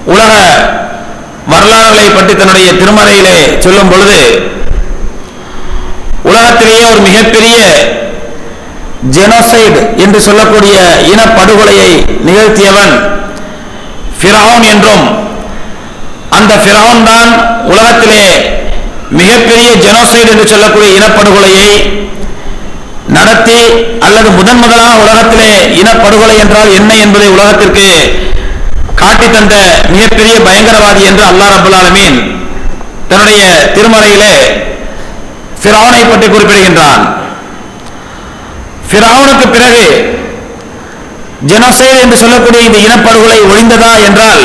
உலக வரலாறுகளை பற்றி தன்னுடைய திருமறையிலே சொல்லும் பொழுது உலகத்திலேயே ஒரு மிகப்பெரிய ஜெனோசைடு என்று சொல்லக்கூடிய இனப்படுகொலையை நிகழ்த்தியவன் ஃபிரௌன் என்றும் அந்த ஃபிரௌன் தான் உலகத்திலே மிகப்பெரிய ஜெனோசைடு என்று சொல்லக்கூடிய இனப்படுகொலையை நடத்தி அல்லது முதன் முதலாக உலகத்திலே இனப்படுகொலை என்றால் என்ன என்பதை உலகத்திற்கு காட்டி தந்த மிகப்பெரிய பயங்கரவாதி என்று அல்லாஹ் ரபுல் ஆலமீன் தன்னுடைய திருமறையிலே ஃபிரௌனை பற்றி குறிப்பிடுகின்றான் ஃபிரௌனுக்கு பிறகு ஜெனோசைடு என்று சொல்லக்கூடிய இந்த இனப்படுகொலை ஒழிந்ததா என்றால்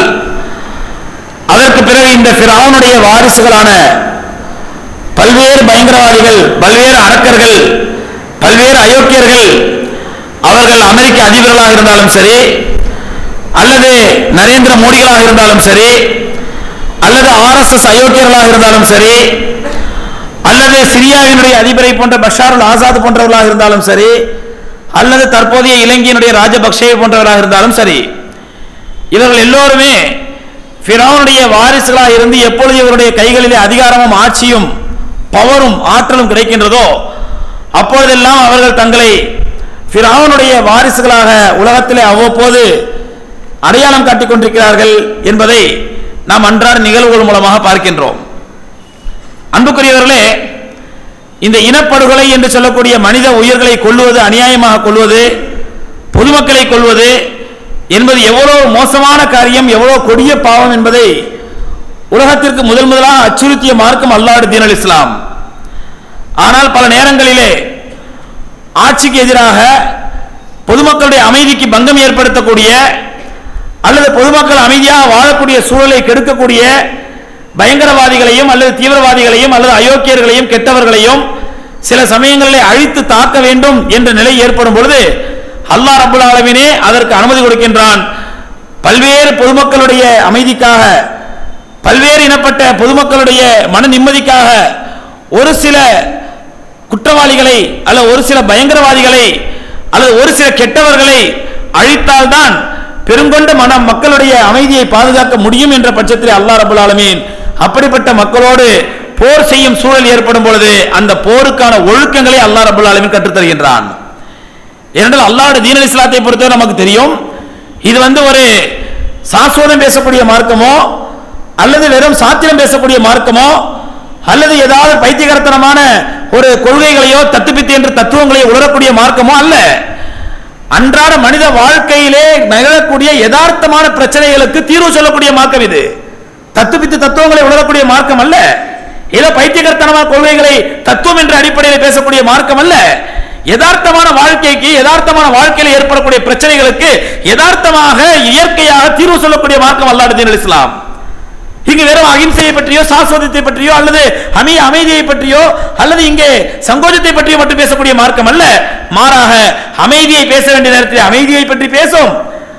அதற்கு பிறகு இந்த ஃபிரௌனுடைய வாரிசுகளான பல்வேறு பயங்கரவாதிகள் பல்வேறு அரக்கர்கள் பல்வேறு அயோக்கியர்கள் அவர்கள் அமெரிக்க அதிபர்களாக இருந்தாலும் சரி அல்லது நரேந்திர மோடிகளாக இருந்தாலும் சரி அல்லது ஆர்எஸ்எஸ் அயோக்கியர்களாக இருந்தாலும் சரி அல்லது சிரியாவினுடைய அதிபரை போன்ற பஷாருல் ஆசாத் போன்றவர்களாக இருந்தாலும் சரி அல்லது தற்போதைய இலங்கையினுடைய ராஜபக்சே போன்றவராக இருந்தாலும் சரி இவர்கள் எல்லோருமே ஃபிரௌனுடைய வாரிசுகளாக இருந்து எப்பொழுது இவருடைய கைகளிலே அதிகாரமும் ஆட்சியும் பவரும் ஆற்றலும் கிடைக்கின்றதோ அப்பொழுதெல்லாம் அவர்கள் தங்களை ஃபிரௌனுடைய வாரிசுகளாக உலகத்திலே அவ்வப்போது அடையாளம் காட்டிக் கொண்டிருக்கிறார்கள் என்பதை நாம் அன்றாட நிகழ்வுகள் மூலமாக பார்க்கின்றோம் அன்புக்குரியவர்களே இந்த இனப்படுகொலை என்று சொல்லக்கூடிய மனித உயிர்களை கொல்லுவது அநியாயமாக கொள்வது பொதுமக்களை கொல்வது என்பது எவ்வளவு மோசமான காரியம் எவ்வளவு கொடிய பாவம் என்பதை உலகத்திற்கு முதல் முதலாக அச்சுறுத்திய மார்க்கம் அல்லாடு தீன் அல் இஸ்லாம் ஆனால் பல நேரங்களிலே ஆட்சிக்கு எதிராக பொதுமக்களுடைய அமைதிக்கு பங்கம் ஏற்படுத்தக்கூடிய அல்லது பொதுமக்கள் அமைதியாக வாழக்கூடிய சூழலை கெடுக்கக்கூடிய பயங்கரவாதிகளையும் அல்லது தீவிரவாதிகளையும் அல்லது அயோக்கியர்களையும் கெட்டவர்களையும் சில சமயங்களிலே அழித்து தாக்க வேண்டும் என்ற நிலை ஏற்படும் பொழுது அல்லாஹ் ரபுல் ஆலமீனே அதற்கு அனுமதி கொடுக்கின்றான் பல்வேறு பொதுமக்களுடைய அமைதிக்காக பல்வேறு இனப்பட்ட பொதுமக்களுடைய மன நிம்மதிக்காக ஒரு சில குற்றவாளிகளை அல்லது ஒரு சில பயங்கரவாதிகளை அல்லது ஒரு சில கெட்டவர்களை அழித்தால்தான் பெருங்கொண்ட மன மக்களுடைய அமைதியை பாதுகாக்க முடியும் என்ற பட்சத்தில் அல்லாஹ் ரபுல் ஆலமீன் அப்படிப்பட்ட மக்களோடு போர் செய்யும் சூழல் ஏற்படும் பொழுது அந்த போருக்கான ஒழுக்கங்களை அல்லாஹ் ரபுல் ஆலமீன் கற்றுத் தருகின்றான் ஏனென்றால் அல்லாஹ்வுடைய தீன் அல் இஸ்லாத்தை பொறுத்தவரை நமக்கு தெரியும் இது வந்து ஒரு சாஸ்வதம் பேசக்கூடிய மார்க்கமோ அல்லது வெறும் சாத்திரம் பேசக்கூடிய மார்க்கமோ அல்லது ஏதாவது பைத்தியகரத்தனமான ஒரு கொள்கைகளையோ தத்துப்பித்து என்ற தத்துவங்களையோ உணரக்கூடிய மார்க்கமோ அல்ல அன்றாட மனித வாழ்க்கையிலே நிகழக்கூடிய யதார்த்தமான பிரச்சனைகளுக்கு தீர்வு சொல்லக்கூடிய மார்க்கம் இது தத்துப்பித்து தத்துவங்களை உணரக்கூடிய மார்க்கம் அல்ல ஏதோ பைத்தியகரத்தனமான கொள்கைகளை தத்துவம் என்ற அடிப்படையில் பேசக்கூடிய மார்க்கம் அல்ல யதார்த்தமான வாழ்க்கைக்கு யதார்த்தமான வாழ்க்கையில் ஏற்படக்கூடிய பிரச்சனைகளுக்கு யதார்த்தமாக இயற்கையாக தீர்வு சொல்லக்கூடிய மார்க்கம் அல்லாஹ் தீன் இஸ்லாம் இங்கு வெறும் அகிம்சையை பற்றியோ சாஸ்வதத்தை பற்றியோ அல்லது அமி அமைதியை பற்றியோ அல்லது இங்கே சங்கோஜத்தை பற்றியோ மட்டும் பேசக்கூடிய மார்க்கம் அல்ல மாறாக அமைதியை பேச வேண்டிய நேரத்தில் அமைதியை பற்றி பேசும்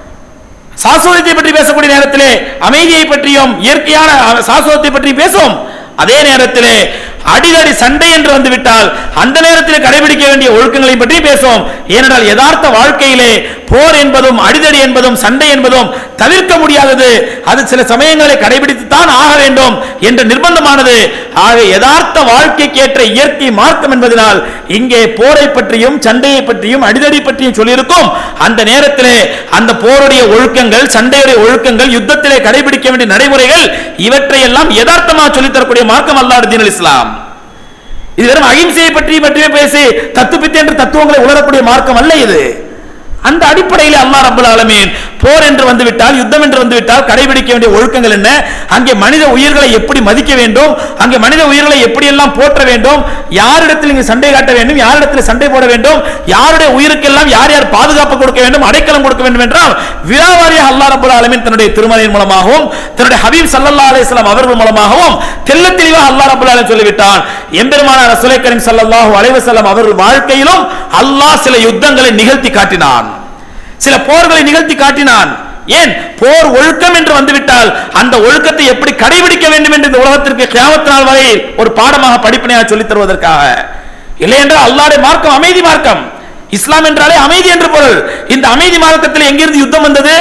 சாஸ்வதத்தை பற்றி பேசக்கூடிய நேரத்திலே அமைதியை பற்றியும் இயற்கையான சாஸ்வதத்தை பற்றி பேசும் அதே நேரத்திலே அடிதடி சண்டை என்று வந்துவிட்டால் அந்த நேரத்தில் கடைபிடிக்க வேண்டிய ஒழுக்கங்களை பற்றி பேசும் ஏனென்றால் யதார்த்த வாழ்க்கையிலே போர் என்பதும் அடிதடி என்பதும் சண்டை என்பதும் தவிர்க்க முடியாதது அது சில சமயங்களை கடைபிடித்துத்தான் ஆக வேண்டும் என்ற நிர்பந்தமானது ஆக யதார்த்த வாழ்க்கைக்கு ஏற்ற இயற்கை மார்க்கம் என்பதனால் இங்கே போரை பற்றியும் சண்டையை பற்றியும் அடிதடி பற்றியும் சொல்லியிருக்கும் அந்த நேரத்திலே அந்த போருடைய ஒழுக்கங்கள் சண்டையுடைய ஒழுக்கங்கள் யுத்தத்திலே கடைபிடிக்க வேண்டிய நடைமுறைகள் இவற்றை எல்லாம் யதார்த்தமாக சொல்லித் தரக்கூடிய மார்க்கம் அல்லாஹ் தீன் இஸ்லாம் இது வெறும் அகிம்சையை பற்றி பற்றியே பேசி தத்துப்பித்து என்ற தத்துவங்களை உணரக்கூடிய மார்க்கம் அல்ல இது அந்த அடிப்படையில் அல்லாஹ் ரப்பல் ஆலமீன் போர் என்று வந்துவிட்டால் யுத்தம் என்று வந்துவிட்டால் கடைபிடிக்க வேண்டிய ஒழுக்கங்கள் என்ன அங்கே மனித உயிர்களை எப்படி மதிக்க வேண்டும் அங்கே மனித உயிர்களை எப்படி எல்லாம் போற்ற வேண்டும் யாரிடத்தில் இங்கு சண்டை காட்ட வேண்டும் யாரிடத்தில் சண்டை போட வேண்டும் யாருடைய உயிருக்கெல்லாம் யார் யார் பாதுகாப்பு கொடுக்க வேண்டும் அடைக்கலம் கொடுக்க வேண்டும் என்றால் விழாவாரியாக அல்லாஹ் ரப்பல் ஆலமீன் தன்னுடைய திருமலையின் மூலமாகவும் தன்னுடைய ஹபீப் ஸல்லல்லாஹு அலைஹி வஸல்லம் அவர்கள் மூலமாகவும் தெள்ளத் தெளிவாக அல்லாஹ் ரப்பல் ஆலமீன் சொல்லிவிட்டான் எம்பெருமானார் ரசூலை கரீம் ஸல்லல்லாஹு அலைஹி வஸல்லம் அவர்கள் வாழ்க்கையிலும் அல்லாஹ் சில யுத்தங்களை நிகழ்த்தி காட்டினான் சில போர்களை நிகழ்த்தி காட்டினான் ஏன் போர் ஒழுக்கம் என்று வந்துவிட்டால் அந்த ஒழுக்கத்தை எப்படி கடைபிடிக்க வேண்டும் என்று இந்த உலகத்திற்கு கியாமத் நாள் வரை ஒரு பாடமாக படிப்பினையாக சொல்லித் தருவதற்காக இல்லை என்றால் அல்லாஹ்வுடைய மார்க்கம் அமைதி மார்க்கம் இஸ்லாம் என்றாலே அமைதி என்று பொருள் இந்த அமைதி மார்க்கத்தில் எங்கிருந்து யுத்தம் வந்தது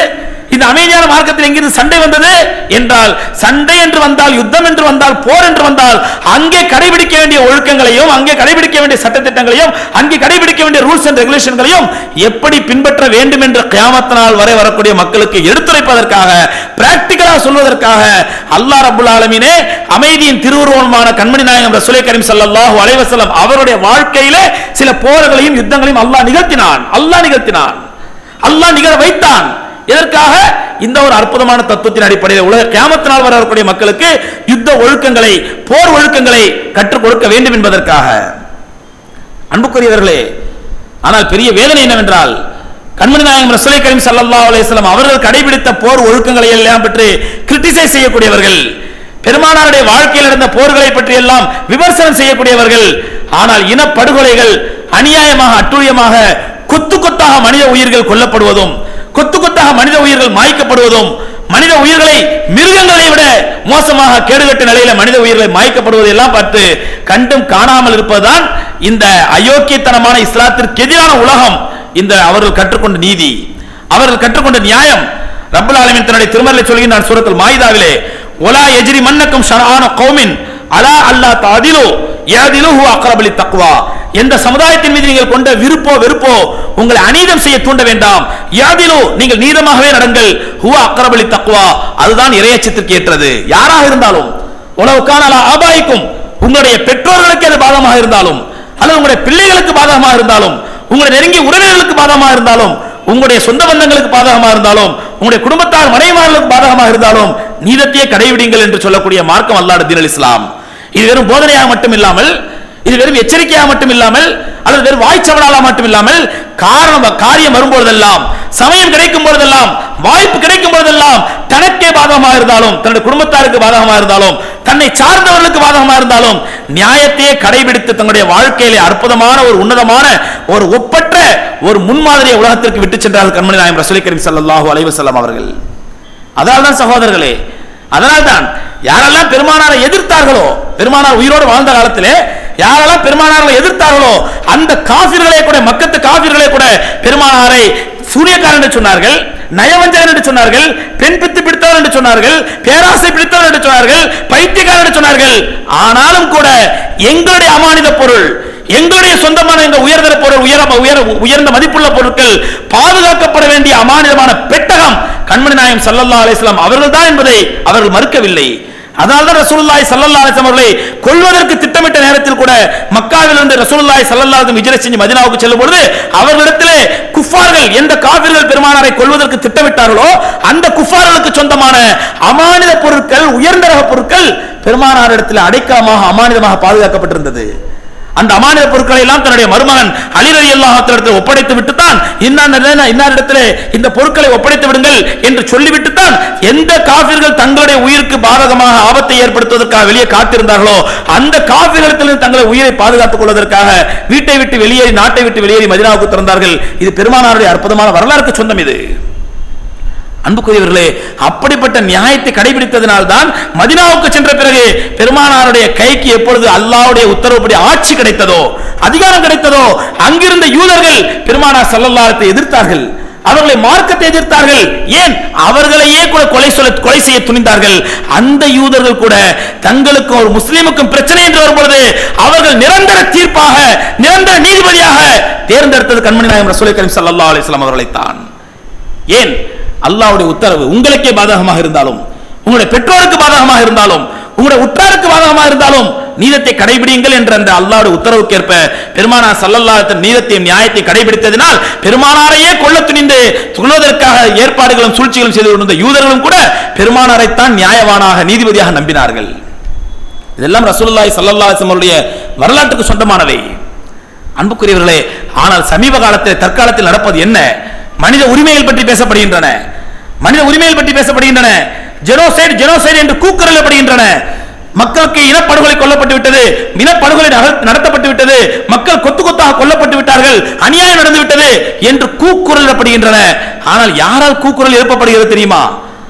இந்த அமைதியான மார்க்கத்தில் எங்கிருந்து சண்டை வந்தது என்றால் சண்டை என்று வந்தால் யுத்தம் என்று வந்தால் போர் என்று வந்தால் அங்கே கடைபிடிக்க வேண்டிய ஒழுக்கங்களையும் அங்கே கடைபிடிக்க வேண்டிய சட்டத்திட்டங்களையும் அங்கே கடைபிடிக்க வேண்டிய ரூல்ஸ் அண்ட் ரெகுலேஷன்களையும் எப்படி பின்பற்ற வேண்டும் என்ற கியாமத் நாள் வரை வரக்கூடிய மக்களுக்கு எடுத்துரைப்பதற்காக பிராக்டிகலா சொல்வதற்காக அல்லாஹ் ரபுல் ஆலமீனே அமைதியின் திருவுருவமான கண்மணி நாயகம் ரசூலை கரீம் ஸல்லல்லாஹு அலைஹி வஸல்லம் அவருடைய வாழ்க்கையிலே சில போர்களையும் யுத்தங்களையும் அல்லாஹ் நிகழ்த்தினான் அல்லாஹ் நிகழ்த்தினான் அல்லாஹ் நிகழ வைத்தான் இதற்காக இந்த ஒரு அற்புதமான தத்துவத்தின் அடிப்படையில் உலக கியாமத்தினால் வரக்கூடிய மக்களுக்கு யுத்த ஒழுக்கங்களை போர் ஒழுக்கங்களை கற்றுக் கொடுக்க வேண்டும் என்பதற்காக அன்புக்குரியவர்களே ஆனால் பெரிய வேதனை என்னவென்றால் கண்மணி நாயகம் ரசூலை கரீம் ஸல்லல்லாஹு அலைஹி வஸல்லம் அவர்கள் கடைபிடித்த போர் ஒழுக்கங்களை எல்லாம் பற்றி கிரிட்டிசைஸ் செய்யக்கூடியவர்கள் பெருமானாருடைய வாழ்க்கையில் நடந்த போர்களை பற்றி எல்லாம் விமர்சனம் செய்யக்கூடியவர்கள் ஆனால் இனப்படுகொலைகள் அநியாயமாக அட்டூழியமாக கொத்து கொத்தாக மனித உயிர்கள் கொல்லப்படுவதும் கொத்து கொத்தாக மனித உயிர்கள் மாய்க்கப்படுவதும் மனித உயிர்களை மிருகங்களை விட மோசமாக கேடுகட்ட நிலையில மனித உயிர்களை மாய்க்கப்படுவதை எல்லாம் பார்த்து கண்டும் காணாமல் இருப்பதுதான் இந்த அயோக்கியத்தனமான இஸ்லாத்திற்கு எதிரான உலகம் இந்த அவர்கள் கற்றுக்கொண்ட நீதி அவர்கள் கற்றுக்கொண்ட நியாயம் ரப்பல் ஆலமீன் தன்னுடைய திருமறையில் சொல்கின்றான் சூரத்துல் மாயிதாவிலே ஒலா எஜ்ரி மன்னக்கும் ஷரான கௌமின் அலா அல்லா தாதிலு யாதிலு ஹுவ அக்ரபலி தக்வா எந்த சமுதாயத்தின் மீது நீங்கள் கொண்ட விருப்போ வெறுப்போ உங்களை அநீதம் செய்ய தூண்ட வேண்டாம் யாதிலு நீங்கள் நீதமாகவே நடங்கள் ஹுவ அக்ரபலி தக்வா அதுதான் இறையச்சத்திற்கு ஏற்றது யாராக இருந்தாலும் உலவுக்கான அலா ஆபாய்க்கும் உங்களுடைய பெற்றோர்களுக்கு அது பாதமாக இருந்தாலும் அல்லது உங்களுடைய பிள்ளைகளுக்கு பாதகமாக இருந்தாலும் உங்களுடைய நெருங்கிய உறவினர்களுக்கு பாதகமாக இருந்தாலும் உங்களுடைய சொந்த பந்தங்களுக்கு பாதகமாக இருந்தாலும் உங்களுடைய குடும்பத்தார் மனைவிமார்களுக்கு பாதகமாக இருந்தாலும் நீதத்தையே கடைபிடிங்கள் என்று சொல்லக்கூடிய மார்க்கம் அல்லாஹ் தீன் அல் இஸ்லாம் இது வெறும் போதனையாக மட்டும் இல்லாமல் இது வெறும் எச்சரிக்கையாக மட்டும் இல்லாமல் அல்லது வெறும் வாய்ச்சவடால மட்டும் இல்லாமல் காரணம் காரியம் வரும்போதெல்லாம் சமயம் கிடைக்கும் பொழுதெல்லாம் வாய்ப்பு கிடைக்கும் பொழுதெல்லாம் தனக்கே பாதகமாக இருந்தாலும் தன்னுடைய குடும்பத்தாருக்கு பாதகமாக இருந்தாலும் தன்னை சார்ந்தவர்களுக்கு பாதகமாக இருந்தாலும் நியாயத்தையே கடைபிடித்து தங்களுடைய வாழ்க்கையிலே அற்புதமான ஒரு உன்னதமான ஒரு ஒப்பற்ற ஒரு முன்மாதிரியை உலகத்திற்கு விட்டு சென்றார்கள் கண்மணி நாயம் ரசூலை கரீம் ஸல்லல்லாஹு அலைஹி வஸல்லம் அவர்கள் அதனால்தான் சகோதரர்களே அதனால்தான் யாரெல்லாம் பெருமானாரை எதிர்த்தார்களோ பெருமானார் உயிரோடு வாழ்ந்த காலத்திலே யாரெல்லாம் பெருமானாரை எதிர்த்தார்களோ அந்த காபிர்களே கூட மக்கத்து காபிர்களே கூட பெருமானாரை சூரியக்காரன் என்று சொன்னார்கள் நயவஞ்சகன் என்று சொன்னார்கள் பெண் பித்து பிடித்தவர் என்று சொன்னார்கள் பேராசை பிடித்தவர் என்று சொன்னார்கள் பைத்தியக்காரன் என்று சொன்னார்கள் ஆனாலும் கூட எங்களுடைய அமானித பொருள் எங்களுடைய சொந்தமான இந்த உயர்தர பொருள் உயர உயர உயர்ந்த மதிப்புள்ள பொருட்கள் பாதுகாக்கப்பட வேண்டிய அமானிதமான பெட்டகம் கண்மணி நாயம் சல்லல்லா அலிஸ்லாம் அவர்கள் தான் என்பதை அவர்கள் மறுக்கவில்லை அதனால்தான் ரசூலுல்லாஹி ஸல்லல்லாஹு அலைஹி அவர்களை கொல்வதற்கு திட்டமிட்ட நேரத்தில் கூட மக்காவில் இருந்து ரசூலுல்லாஹி ஸல்லல்லாஹு அலைஹி ஹிஜ்ரத் செஞ்சு மதீனாவுக்கு செல்லும் பொழுது அவர்களிடத்திலே குஃபார்கள் எந்த காபிர்கள் பெருமானாரை கொல்வதற்கு திட்டமிட்டார்களோ அந்த குஃபார்களுக்கு சொந்தமான அமானித பொருட்கள் உயர்ந்த ரக பொருட்கள் பெருமானாரிடத்தில் அடைக்கலமாக அமானிதமாக பாதுகாக்கப்பட்டிருந்தது அந்த அமானித பொருட்களை எல்லாம் தன்னுடைய மருமகன் அலி ரலி அல்லாஹத்திடத்தில் ஒப்படைத்து விட்டுத்தான் இன்னாரிடத்திலே இந்த பொருட்களை ஒப்படைத்து விடுங்கள் என்று சொல்லிவிட்டுத்தான் எந்த காபிர்கள் தங்களுடைய உயிருக்கு பாதகமாக ஆபத்தை ஏற்படுத்துவதற்காக வெளியே காத்திருந்தார்களோ அந்த காபிர்களிடத்தில் தங்களை உயிரை பாதுகாத்துக் கொள்வதற்காக வீட்டை விட்டு வெளியேறி நாட்டை விட்டு வெளியேறி மதினாவுக்கு திறந்தார்கள் இது பெருமானாருடைய அற்புதமான வரலாறுக்கு சொந்தம் இது அன்புக்குரியவர்களே அப்படிப்பட்ட நியாயத்தை கடைபிடித்ததினால் தான் மதினாவுக்கு சென்ற பிறகு பெருமானாருடைய கைக்கு எப்பொழுது அல்லாஹ்வுடைய உத்தரவுப்படி ஆட்சி கிடைத்ததோ அதிகாரம் கிடைத்ததோ அங்கிருந்த யூதர்கள் பெருமானார் சல்லல்லாஹத்தை எதிர்த்தார்கள் அவர்களை மார்க்கத்தை எதிர்த்தார்கள் ஏன் அவர்களையே கூட கொலை சொல்ல கொலை செய்ய துணிந்தார்கள் அந்த யூதர்கள் கூட தங்களுக்கு ஒரு முஸ்லிமுக்கும் பிரச்சனை என்று வரும்பொழுது அவர்கள் நிரந்தர தீர்ப்பாக நிரந்தர நீதிபதியாக தேர்ந்தெடுத்தது கண்மணி நாயகம் ரசூலை கரீம் ஸல்லல்லாஹு அலைஹி வஸல்லம் அவர்களைத்தான் ஏன் அல்லாஹ்வுடைய உத்தரவு உங்களுக்கே பாதகமாக இருந்தாலும் உங்களுடைய பெற்றோருக்கு பாதகமாக இருந்தாலும் உங்களுடைய உற்றாருக்கு பாதகமாக இருந்தாலும் நீதத்தை கடைபிடிங்கள் என்ற அந்த அல்லாஹ்வுடைய உத்தரவுக்கேற்ப பெருமானா சல்லல்லாஹு நீதத்தையும் நியாயத்தை கடைபிடித்ததினால் பெருமானாரையே கொல்ல துணிந்து கொள்வதற்காக ஏற்பாடுகளும் சூழ்ச்சிகளும் செய்து கொண்டிருந்த யூதர்களும் கூட பெருமானாரைத்தான் நியாயவானாக நீதிபதியாக நம்பினார்கள் இதெல்லாம் ரசூலுல்லாஹி ஸல்லல்லாஹு அலைஹி வஸல்லம் அவருடைய வரலாற்றுக்கு சொந்தமானவை அன்புக்குரியவர்களே ஆனால் சமீப காலத்தில் தற்காலத்தில் நடப்பது என்ன மனித உரிமைகள் பற்றி பேசப்படுகின்றன மனித உரிமைகள் பற்றி பேசப்படுகின்றன ஜெனோசைட் ஜெனோசைட் என்று கூக்குரலப்படுகின்றன மக்களுக்கு இனப்படுகொலை கொல்லப்பட்டு விட்டது இனப்படுகொலை நட- நடத்தப்பட்டு விட்டது மக்கள் கொத்து கொத்தாக கொல்லப்பட்டு விட்டார்கள் அநியாயம் நடந்து விட்டது என்று கூக்குரலிடப்படுகின்றன ஆனால் யாரால் கூக்குரல் எழுப்பப்படுகிறது தெரியுமா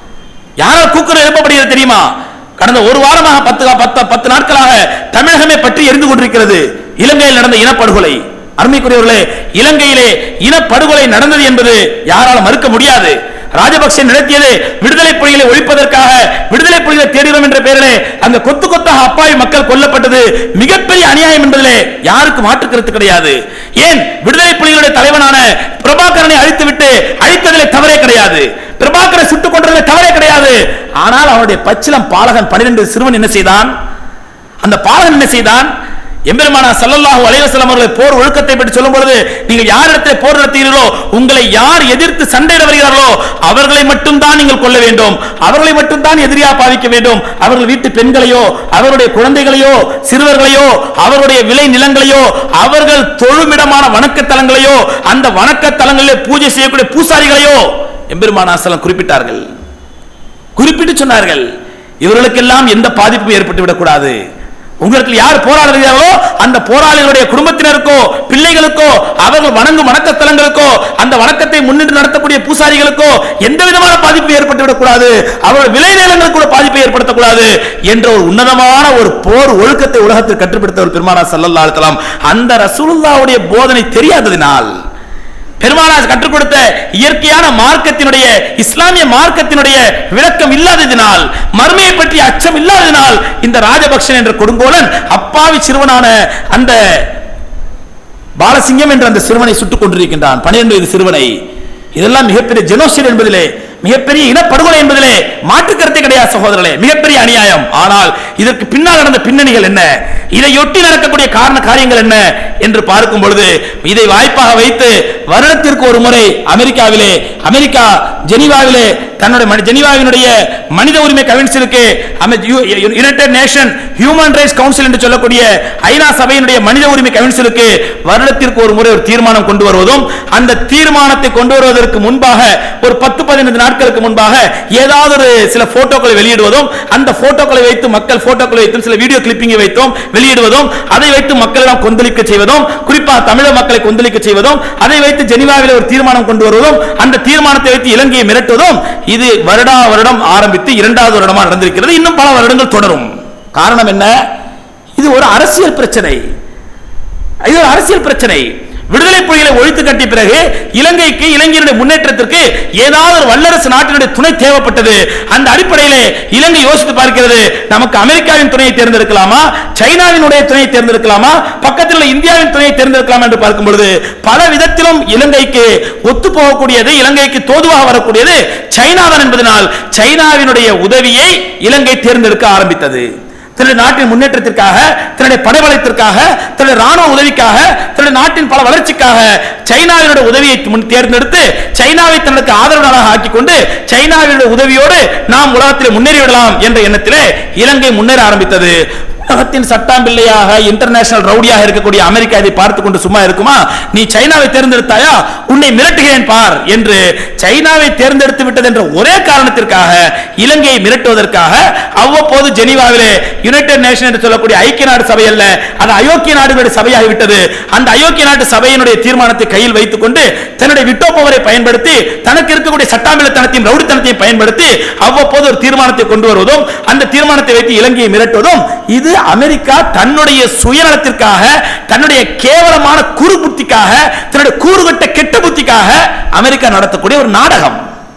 யாரால் கூக்குரல் எழுப்பப்படுகிறது தெரியுமா கடந்த ஒரு வாரமாக பத்து பத்து பத்து நாட்களாக தமிழகமே பற்றி எரிந்து கொண்டிருக்கிறது இலங்கையில் நடந்த இனப்படுகொலை அருமைக்குரியவர்களே இலங்கையிலே இனப்படுகொலை நடந்தது என்பது யாரால் மறுக்க முடியாது ராஜபக்சே நடத்தியது விடுதலை புலிகளை ஒழிப்பதற்காக விடுதலை புலிகளை தேடுகிறோம் என்ற பெயரிலே அந்த கொத்து கொத்தாக அப்பாவி மக்கள் கொல்லப்பட்டது மிகப்பெரிய அநியாயம் என்பதிலே யாருக்கு மாற்று கருத்து கிடையாது ஏன் விடுதலை புலிகளுடைய தலைவனான பிரபாகரனை அழித்துவிட்டு அழித்ததிலே தவறே கிடையாது பிரபாகரை சுட்டுக் கொண்டதிலே தவறே கிடையாது ஆனால் அவனுடைய பச்சிலம் பாலகன் பன்னிரண்டு சிறுவன் என்ன செய்தான் அந்த பாலகன் என்ன செய்தான் எம்பெருமானா சல்லல்லாஹு அலைஹி வஸல்லம் அவர்கள் போர் ஒழுக்கத்தை பற்றி சொல்லும் பொழுது நீங்கள் யாரிடத்தில் போர் நடத்துகிறீர்களோ உங்களை யார் எதிர்த்து சண்டையிட வருகிறார்களோ அவர்களை மட்டும் தான் நீங்கள் கொல்ல வேண்டும் அவர்களை மட்டும் தான் எதிரியா பாவிக்க வேண்டும் அவர்கள் வீட்டு பெண்களையோ அவருடைய குழந்தைகளையோ சிறுவர்களையோ அவருடைய விளை நிலங்களையோ அவர்கள் தொழுமிடமான வணக்க தலங்களையோ அந்த வணக்க தலங்களிலே பூஜை செய்யக்கூடிய பூசாரிகளையோ எம்பெருமானா சலம் குறிப்பிட்டார்கள் குறிப்பிட்டு சொன்னார்கள் இவர்களுக்கெல்லாம் எந்த பாதிப்பும் ஏற்பட்டு விடக்கூடாது உங்களுக்கு யார் போராடுகிறார்களோ அந்த போராளிகளுடைய குடும்பத்தினருக்கோ பிள்ளைகளுக்கோ அவர்கள் வணங்கும் வணக்க ஸ்தலங்களுக்கோ அந்த வணக்கத்தை முன்னிட்டு நடத்தக்கூடிய பூசாரிகளுக்கோ எந்த விதமான பாதிப்பு ஏற்பட்டு விடக்கூடாது அவர்கள் விளைநிலங்களுக்கு கூட பாதிப்பை ஏற்படுத்தக்கூடாது என்ற ஒரு உன்னதமான ஒரு போர் ஒழுக்கத்தை உலகத்தில் கற்றுப்படுத்த ஒரு பெருமானா சல்லல்லா அலுவலாம் அந்த ரசூலுல்லாவுடைய போதனை தெரியாததினால் பெருமானார் கற்றுக் கொடுத்த இயற்கையான மார்க்கத்தினுடைய இஸ்லாமிய மார்க்கத்தினுடைய விளக்கம் இல்லாததினால் மறுமையை பற்றி அச்சம் இல்லாததினால் இந்த ராஜபக்சன் என்ற கொடுங்கோலன் அப்பாவி சிறுவனான அந்த பாலசிங்கம் என்ற அந்த சிறுவனை சுட்டுக் கொண்டிருக்கின்றான் பனிரெண்டு வயது சிறுவனை இதெல்லாம் மிகப்பெரிய ஜெனோசிட் என்பதிலே மிகப்பெரிய இனப்படுகொலை என்பதிலே மாற்று கருத்தை கிடையாது சகோதரர்களே மிகப்பெரிய அநியாயம் ஆனால் இதற்கு பின்னால் நடந்த பின்னணிகள் என்ன இதையொட்டி நடக்கக்கூடிய காரண காரியங்கள் என்ன என்று பார்க்கும் பொழுது இதை வாய்ப்பாக வைத்து வருடத்திற்கு ஒரு முறை அமெரிக்காவிலே அமெரிக்கா ஜெனீவாவிலே தன்னுடைய மனி- ஜெனீவாவினுடைய மனித உரிமை கவுன்சிலுக்கு united nation human rights council என்று சொல்லக்கூடிய ஐநா சபையினுடைய மனித உரிமை கவுன்சிலுக்கு வருடத்திற்கு ஒரு முறை ஒரு தீர்மானம் கொண்டு வருவதும் அந்த தீர்மானத்தை கொண்டு வருவதற்கு முன்பாக ஒரு பத்து பதினைந்து நாட்களுக்கு முன்பாக ஏதாவது ஒரு சில போட்டோக்களை வெளியிடுவதும் அந்த போட்டோக்களை வைத்து மக்கள் போட்டோக்களை வைத்தும் சில வீடியோ கிளிப்பிங்கை வைத்தும் வெளியிடுவதும் அதை வைத்து மக்களிடம் கொந்தளிக்க செய்வதும் குறிப்பாக தமிழக மக்களை கொந்தளிக்க செய்வதும் அதை வைத்து ஜெனீவாவில் ஒரு தீர்மானம் கொண்டு வருவதும் அந்த தீர்மானத்தை வைத்து இலங்கையை மிரட்டுவதும் இது வருடா வருடம் ஆரம்பித்து இரண்டாவது வருடமா நடந்திருக்கிறது இன்னும் பல வருடங்கள் தொடரும் காரணம் என்ன இது ஒரு அரசியல் பிரச்சனை இது ஒரு அரசியல் பிரச்சனை விடுதலை புலிகளை ஒழித்து கட்டிய பிறகு இலங்கைக்கு இலங்கையினுடைய முன்னேற்றத்திற்கு ஏதாவது ஒரு வல்லரசு நாட்டினுடைய துணை தேவைப்பட்டது அந்த அடிப்படையிலே இலங்கை யோசித்து பார்க்கிறது நமக்கு அமெரிக்காவின் துணையை தேர்ந்தெடுக்கலாமா சைனாவினுடைய துணையை தேர்ந்தெடுக்கலாமா பக்கத்தில் உள்ள இந்தியாவின் துணையை தேர்ந்தெடுக்கலாமா என்று பார்க்கும் பொழுது பல விதத்திலும் இலங்கைக்கு ஒத்து போகக்கூடியது இலங்கைக்கு தோதுவாக வரக்கூடியது சைனாதான் என்பதனால் சைனாவினுடைய உதவியை இலங்கை தேர்ந்தெடுக்க ஆரம்பித்தது தன்னுடைய நாட்டின் முன்னேற்றத்திற்காக தன்னுடைய படைபலத்திற்காக தன்னுடைய ராணுவ உதவிக்காக தன்னுடைய நாட்டின் பல வளர்ச்சிக்காக சைனாவினுடைய உதவியை முன் தேர்ந்தெடுத்து சைனாவை தனக்கு ஆதரவு நாடாக ஆக்கிக் கொண்டு சைனாவினுடைய உதவியோடு நாம் உலகத்தில் முன்னேறிவிடலாம் என்ற எண்ணத்திலே இலங்கை முன்னேற ஆரம்பித்தது உலகத்தின் சட்டாம்பிள்ளையாக இன்டர்நேஷனல் ரவுடியாக இருக்கக்கூடிய அமெரிக்கா இதை பார்த்து கொண்டு சும்மா இருக்குமா நீ சைனாவை தேர்ந்தெடுத்தாயா உன்னை மிரட்டுகிறேன் பார் என்று சைனாவை தேர்ந்தெடுத்து விட்டது என்ற ஒரே காரணத்திற்காக இலங்கையை மிரட்டுவதற்காக அவ்வப்போது ஜெனீவாவிலே யுனைடெட் நேஷன் என்று சொல்லக்கூடிய ஐக்கிய நாடு சபை அல்ல அது அயோக்கிய நாடுகளுடைய சபையாகி விட்டது அந்த அயோக்கிய நாட்டு சபையினுடைய தீர்மானத்தை கையில் வைத்துக் கொண்டு தன்னுடைய விட்டோ பவரை பயன்படுத்தி தனக்கு இருக்கக்கூடிய சட்டாம்பிளத்தனத்தையும் ரவுடித்தனத்தையும் பயன்படுத்தி அவ்வப்போது ஒரு தீர்மானத்தை கொண்டு வருவதும் அந்த தீர்மானத்தை வைத்து இலங்கையை மிரட்டுவதும் இது அமெரிக்கா தன்னுடைய சுயநலத்திற்காக தன்னுடைய கேவலமான குறு புத்திக்காக தன்னுடைய கூறுகட்ட கெட்ட புத்திக்காக அமெரிக்கா நடத்தக்கூடிய ஒரு நாடகம்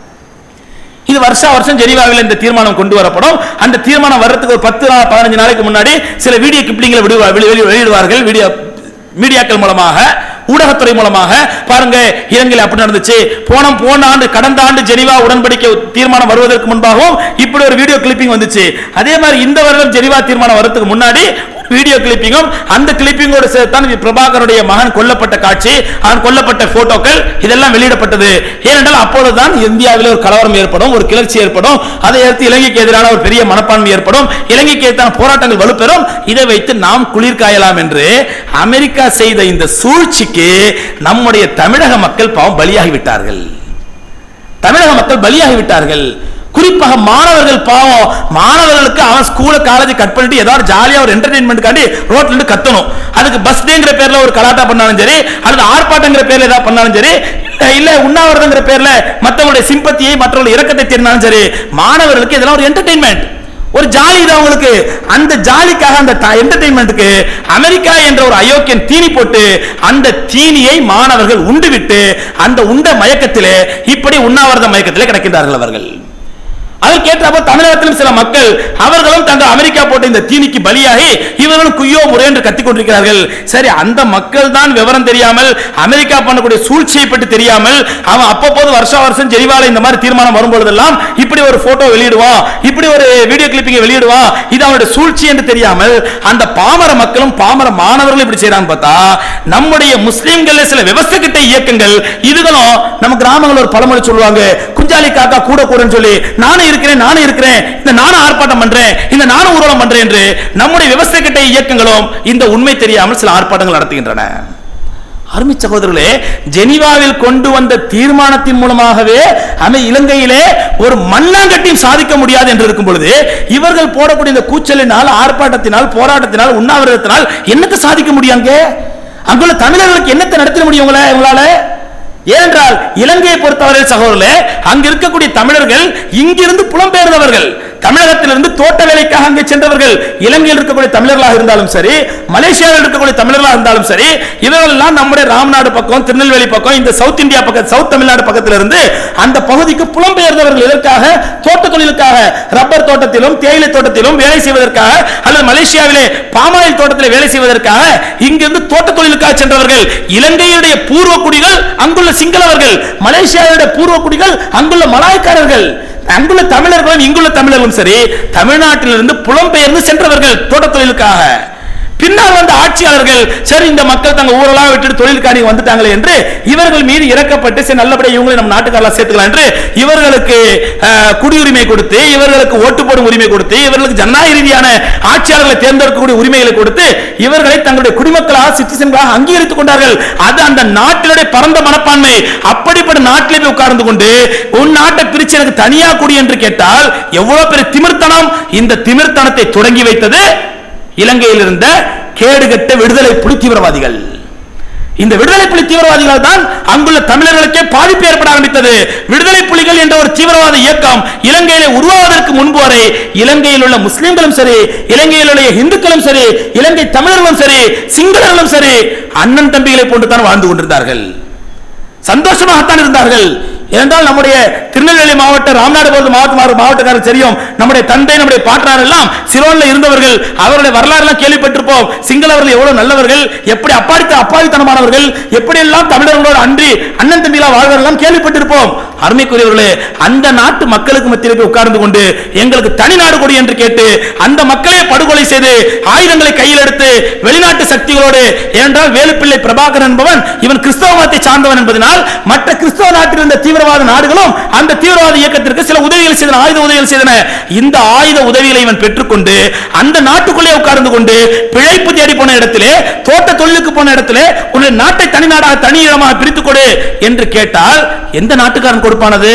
இது வருஷா வருஷம் ஜெனீவாவில் இந்த தீர்மானம் கொண்டு வரப்படும் அந்த தீர்மானம் வர்றதுக்கு ஒரு பத்து நாள் பதினஞ்சு நாளைக்கு முன்னாடி சில வீடியோ கிளிப்பிங்களை விடுவா வெளி- வெளி- வெளியிடுவார்கள் வீடியோ மீடியாக்கள் மூலமாக ஊடகத்துறை மூலமாக பாருங்க இலங்கையில் அப்படி நடந்துச்சு போன போன ஆண்டு கடந்த ஆண்டு ஜெனீவா உடன்படிக்கை தீர்மானம் வருவதற்கு முன்பாகவும் இப்படி ஒரு வீடியோ கிளிப்பிங் வந்துச்சு அதே மாதிரி இந்த வருடம் ஜெனீவா தீர்மானம் வரதுக்கு முன்னாடி வீடியோ கிளிப்பிங்கும் அந்த கிளிப்பிங்கோடு சேர்த்தான் இது பிரபாகருடைய மகன் கொல்லப்பட்ட காட்சி அவன் கொல்லப்பட்ட போட்டோக்கள் இதெல்லாம் வெளியிடப்பட்டது ஏனென்றால் அப்பொழுதுதான் இந்தியாவில் ஒரு கலவரம் ஏற்படும் ஒரு கிளர்ச்சி ஏற்படும் அதை அடுத்து இலங்கைக்கு எதிரான ஒரு பெரிய மனப்பான்மை ஏற்படும் இலங்கைக்கு எதிரான போராட்டங்கள் வலுப்பெறும் இதை வைத்து நாம் குளிர் காயலாம் என்று அமெரிக்கா செய்த இந்த சூழ்ச்சிக்கு நம்முடைய தமிழக மக்கள் பாவம் பலியாகி விட்டார்கள் தமிழக மக்கள் பலியாகி விட்டார்கள் குறிப்பாக மாணவர்கள் பாவம் மாணவர்களுக்கு அவன் ஸ்கூல காலேஜ் கட் பண்ணிட்டு ஏதாவது ஜாலியா ஒரு என்டர்டைன்மெண்ட்காண்டி ரோட்ல இருந்து கத்தணும் அதுக்கு பஸ் டேங்கிற பேர்ல ஒரு கலாட்டா பண்ணாலும் சரி அல்லது ஆர்ப்பாட்டங்கிற பேர்ல ஏதாவது பண்ணாலும் சரி இல்ல, இல்ல உண்ணாவிரதங்கிற பேர்ல மத்தவங்களுடைய சிம்பத்தியை மற்றவங்களுடைய இரக்கத்தை தெரிந்தாலும் சரி மாணவர்களுக்கு இதெல்லாம் ஒரு என்டர்டைன்மெண்ட் ஒரு ஜாலி இது அவங்களுக்கு அந்த ஜாலிக்காக அந்த என்டர்டைன்மெண்ட்டுக்கு அமெரிக்கா என்ற ஒரு அயோக்கியன் தீனி போட்டு அந்த தீனியை மாணவர்கள் உண்டுவிட்டு அந்த உண்ட மயக்கத்திலே இப்படி உண்ணாவிரத மயக்கத்திலே கிடக்கின்றார்கள் அவர்கள் அதற்கு ஏற்றாப்ப தமிழகத்திலும் சில மக்கள் அவர்களும் தங்கள் அமெரிக்கா போட்ட இந்த தீனிக்கு பலியாகி இவர்களும் குய்யோ முறை என்று கத்திக் கொண்டிருக்கிறார்கள் சரி அந்த மக்கள் தான் விவரம் தெரியாமல் அமெரிக்கா பண்ணக்கூடிய சூழ்ச்சியை பற்றி தெரியாமல் அவன் அப்பப்போது வருஷம் வருஷம் ஜெனிவால இந்த மாதிரி தீர்மானம் வரும்பொழுதெல்லாம் இப்படி ஒரு போட்டோ வெளியிடுவான் இப்படி ஒரு வீடியோ கிளிப்பிங்கை வெளியிடுவான் இது அவனுடைய சூழ்ச்சி என்று தெரியாமல் அந்த பாமர மக்களும் பாமர மாணவர்களும் இப்படி செய்யறாங்க பார்த்தா நம்முடைய முஸ்லிம்கள் சில விவசாய கிட்ட இயக்கங்கள் இதுகளும் நம்ம கிராமங்கள் ஒரு பழமொழி சொல்லுவாங்க குஞ்சாலி காக்கா கூட கூடன்னு சொல்லி நானும் இருக்கிறேன் நானும் இருக்கிறேன் இந்த நானும் ஆர்ப்பாட்டம் பண்றேன் இந்த நானும் ஊர்வலம் பண்றேன் என்று நம்முடைய விவசாய கிட்ட இயக்கங்களும் இந்த உண்மை தெரியாமல் சில ஆர்ப்பாட்டங்கள் நடத்துகின்றன அருமை சகோதரர்களே ஜெனீவாவில் கொண்டு வந்த தீர்மானத்தின் மூலமாகவே அமை இலங்கையிலே ஒரு மண்ணாங்கட்டியும் சாதிக்க முடியாது என்று இருக்கும் பொழுது இவர்கள் போடக்கூடிய இந்த கூச்சலினால் ஆர்ப்பாட்டத்தினால் போராட்டத்தினால் உண்ணாவிரதத்தினால் என்னத்தை சாதிக்க முடியும் அங்கே அங்குள்ள தமிழர்களுக்கு என்னத்தை நடத்த முடியும் உங்களை உங்களால ஏனென்றால் இலங்கையை பொறுத்தவரை சகோதரர்களே அங்க இருக்கக்கூடிய தமிழர்கள் இங்கிருந்து புலம்பெயர்ந்தவர்கள் தமிழகத்திலிருந்து தோட்ட வேலைக்காக அங்கே சென்றவர்கள் இலங்கையில் இருக்கக்கூடிய தமிழர்களாக இருந்தாலும் சரி மலேசியாவில் இருக்கக்கூடிய தமிழர்களாக இருந்தாலும் சரி இவர்கள் எல்லாம் நம்முடைய ராமநாடு பக்கம் திருநெல்வேலி பக்கம் இந்த சவுத் இந்தியா பக்கம் சவுத் தமிழ்நாடு பக்கத்தில் இருந்து அந்த பகுதிக்கு புலம்பெயர்ந்தவர்கள் எதற்காக தோட்ட தொழிலுக்காக ரப்பர் தோட்டத்திலும் தேயிலை தோட்டத்திலும் வேலை செய்வதற்காக அல்லது மலேசியாவிலே பாமாயில் தோட்டத்தில் வேலை செய்வதற்காக இங்கிருந்து தோட்ட தொழிலுக்காக சென்றவர்கள் இலங்கையுடைய பூர்வ குடிகள் அங்குள்ள சிங்களவர்கள் மலேசியாவுடைய பூர்வ குடிகள் அங்குள்ள மலாய்க்காரர்கள் அங்குள்ள தமிழர்களும் இங்குள்ள தமிழர்களும் சரி தமிழ்நாட்டிலிருந்து புலம்பெயர்ந்து சென்றவர்கள் தோட்ட தொழிலுக்காக பின்னால் வந்த ஆட்சியாளர்கள் சரி இந்த மக்கள் தங்க ஊரெல்லாம் விட்டுட்டு தொழிலுக்காண்டி வந்துட்டாங்களே என்று இவர்கள் மீது இறக்கப்பட்டு சரி நல்லபடியா இவங்களை நம்ம நாட்டுக்காரலாம் சேர்த்துக்கலாம் என்று இவர்களுக்கு அஹ், குடியுரிமை கொடுத்து இவர்களுக்கு ஓட்டு போடும் உரிமை கொடுத்து இவர்களுக்கு ஜனநாயக ரீதியான ஆட்சியாளர்களை தேர்ந்தெடுக்கக்கூடிய உரிமைகளை கொடுத்து இவர்களை தங்களுடைய குடிமக்களாக சிட்டிசன்களாக அங்கீகரித்துக் கொண்டார்கள் அது அந்த நாட்டினுடைய பரந்த மனப்பான்மை அப்படிப்பட்ட நாட்டிலே போய் உட்கார்ந்து கொண்டு உன் நாட்டை பிரிச்சு எனக்கு தனியா குடி என்று கேட்டால் எவ்வளவு பெரிய திமிர்த்தனம் இந்த திமிர்த்தனத்தை தொடங்கி வைத்தது இலங்கையில் இருந்த கேடுகட்ட விடுதலை புலி தீவிரவாதிகள் இந்த விடுதலை புலி தீவிரவாதிகள் தான் அங்குள்ள தமிழர்களுக்கே பாதிப்பு ஏற்பட ஆரம்பித்தது விடுதலை புலிகள் என்ற ஒரு தீவிரவாத இயக்கம் இலங்கையிலே உருவாவதற்கு முன்பு வரை இலங்கையில் உள்ள முஸ்லிம்களும் சரி இலங்கையில் உள்ள இந்துக்களும் சரி இலங்கை தமிழர்களும் சரி சிங்களர்களும் சரி அண்ணன் தம்பிகளை போன்று தான் வாழ்ந்து கொண்டிருந்தார்கள் சந்தோஷமாகத்தான் இருந்தார்கள் ஏனென்றால் நம்முடைய திருநெல்வேலி மாவட்ட ராமநாடு போது மாவட்ட மாவட்டக்காரர் தெரியும் நம்முடைய தந்தை நம்முடைய பாட்டனார் எல்லாம் சிரோன்ல இருந்தவர்கள் அவருடைய வரலாறு எல்லாம் கேள்விப்பட்டிருப்போம் சிங்களவர்கள் எவ்வளவு நல்லவர்கள் எப்படி அப்பாடித்த அப்பாவித்தனமானவர்கள் எப்படி எல்லாம் தமிழர்களோடு அன்றி அண்ணன் தம்பிகளா வாழ்வர்கள் எல்லாம் கேள்விப்பட்டிருப்போம் அருமைக்குரியவர்களே அந்த நாட்டு மக்களுக்கு மத்தியில் போய் உட்கார்ந்து கொண்டு எங்களுக்கு தனி நாடு கொடு என்று கேட்டு அந்த மக்களை படுகொலை செய்து ஆயுதங்களை கையில் எடுத்து வெளிநாட்டு சக்திகளோடு ஏனென்றால் வேலுப்பிள்ளை பிரபாகரன் என்பவன் இவன் கிறிஸ்தவ மதத்தை சார்ந்தவன் என்பதனால் மற்ற கிறிஸ்தவ நாட்டில் இருந்த தீவிரவாத நாடுகளும் அந்த தீவிரவாத இயக்கத்திற்கு சில உதவிகள் செய்தன ஆயுத உதவிகள் செய்தன இந்த ஆயுத உதவிகளை இவன் பெற்றுக்கொண்டு அந்த நாட்டுக்குள்ளே உட்கார்ந்து கொண்டு பிழைப்பு தேடி போன இடத்திலே தோட்ட தொழிலுக்கு போன இடத்திலே உன்னுடைய நாட்டை தனி நாடாக தனி இடமாக பிரித்துக் கொடு என்று கேட்டால் எந்த நாட்டுக்காரன் கொடுப்பானது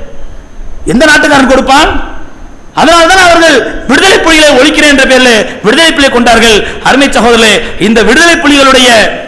எந்த நாட்டுக்காரன் கொடுப்பான் அதனால்தான் அவர்கள் விடுதலை புலிகளை ஒழிக்கிறேன் என்ற பேரில் விடுதலை புலியை கொண்டார்கள் அருமை சகோதரர்களே இந்த விடுதலை புலிகளுடைய